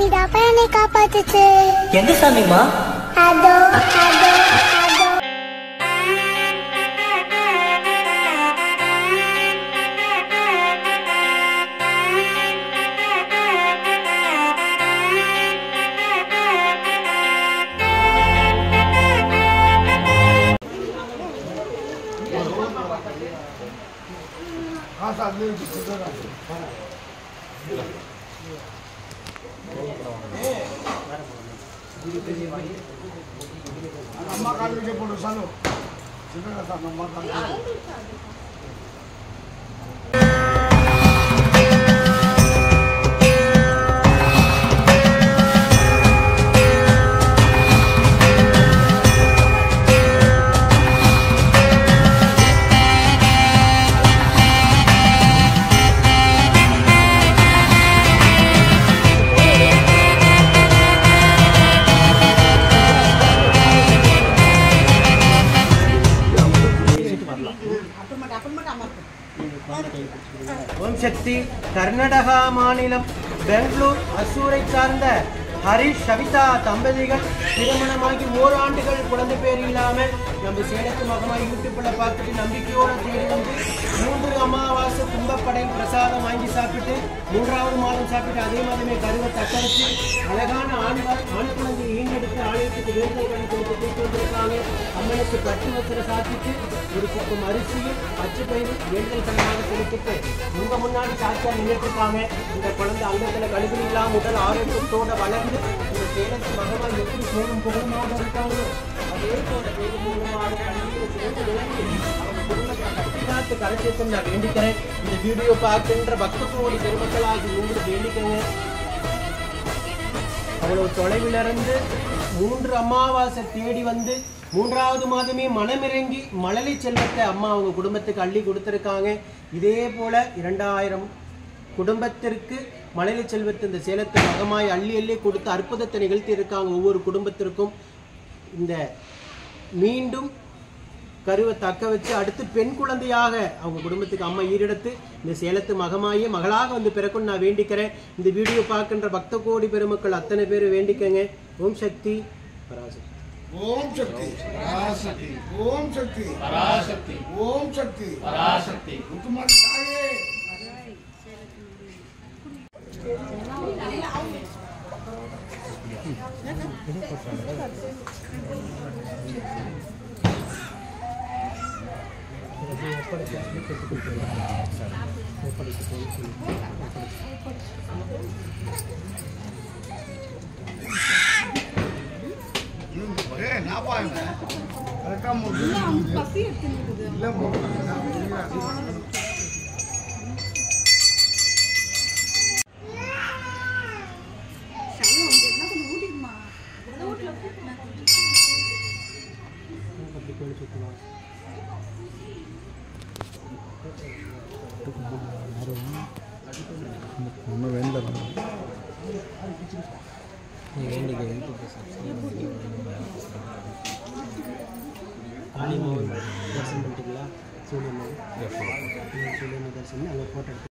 சாமிடாப்பா என்னை காப்பாத்துச்சு எந்த சாமிமா அதோ அதோ அதோ అమ్మ కాళ్ళు చెప్పండి చాలు చిన్నగా సార్ అమ్మ కాళ్ళు ஓம் சக்தி கர்நாடகா மாநிலம் பெங்களூர் அசூரை சார்ந்த ஹரிஷ் சவிதா தம்பதிகள் திருமணமாகி ஓராண்டுகள் குழந்தை பேர் இல்லாமல் நம்ம சேலத்து மகமாய் யூடியூப்ல பார்த்துட்டு நம்பிக்கையோட தேடி வந்து மூன்று அமாவாசை கும்பப்படை பிரசாதம் வாங்கி சாப்பிட்டு மூன்றாவது மாதம் சாப்பிட்டு அதே மாதமே கருவை தக்கரித்து அழகான ஆண் வ- ஆண் குழந்தையை ஈண்டெடுத்து ஆலயத்துக்கு வேண்டுதல் பண்ணி கொடுத்து கூட்டு வந்திருக்காங்க அம்மனுக்கு பட்டு வஸ்திர சாத்திட்டு ஒரு குப்பம் அரிசியும் பச்சை பயிறு வேண்டுதல் கடனாக செலுத்திட்டு உங்க முன்னாடி சாட்சியா நின்றுட்டு இருக்காங்க இந்த குழந்தை அங்கத்துல கழிவு இல்லாம உடல் ஆரோக்கியத்தோட வளர்ந்து இந்த சேலத்து மகமா எப்படி போகும் புகழமாக இருக்காங்களோ அதே போல பேரும் புகழுமாக கண்ணீர் சேர்த்து விளங்கி அவங்க குடும்பத்தை கட்டிக்காத்து கரை சேர்த்து நான் வேண்டிக்கிறேன் இந்த வீடியோ பார்க்கின்ற பக்தத்தோடு பெருமக்களாகி உங்களுக்கு வேண்டிக்கங்க அவ்வளவு தொலைவிலிருந்து மூன்று அமாவாசை தேடி வந்து மூன்றாவது மாதமே மனமிறங்கி மழலை செல்வத்தை அம்மா அவங்க குடும்பத்துக்கு அள்ளி கொடுத்துருக்காங்க இதே போல இரண்டாயிரம் குடும்பத்திற்கு மழலை செல்வத்தை இந்த சேலத்து மகமாய் அள்ளி அள்ளி கொடுத்து அற்புதத்தை நிகழ்த்தி இருக்காங்க ஒவ்வொரு குடும்பத்திற்கும் இந்த மீண்டும் கருவை தக்க வச்சு அடுத்து பெண் குழந்தையாக அவங்க குடும்பத்துக்கு அம்மா ஈரெடுத்து இந்த சேலத்து மகமாயே மகளாக வந்து பிறக்கும் நான் வேண்டிக்கிறேன் இந்த வீடியோ பார்க்கின்ற பக்த கோடி பெருமக்கள் அத்தனை பேர் வேண்டிக்கங்க ஓம் சக்தி பராசக்தி ఓం శక్తి పరాశక్తి ఓం శక్తి పరాశక్తి ఓం శక్తి పరాశక్తి ముట్టుమారి సాగే ஒரே நாப்பாங்க கரெக்டாக முடியும் இல்லை காளியம்மாவை தரிசனம் பண்ணிட்டீங்களா சூரியம்மா சூரியம்மா தரிசனம் அங்கே ஃபோட்டோ எடுத்து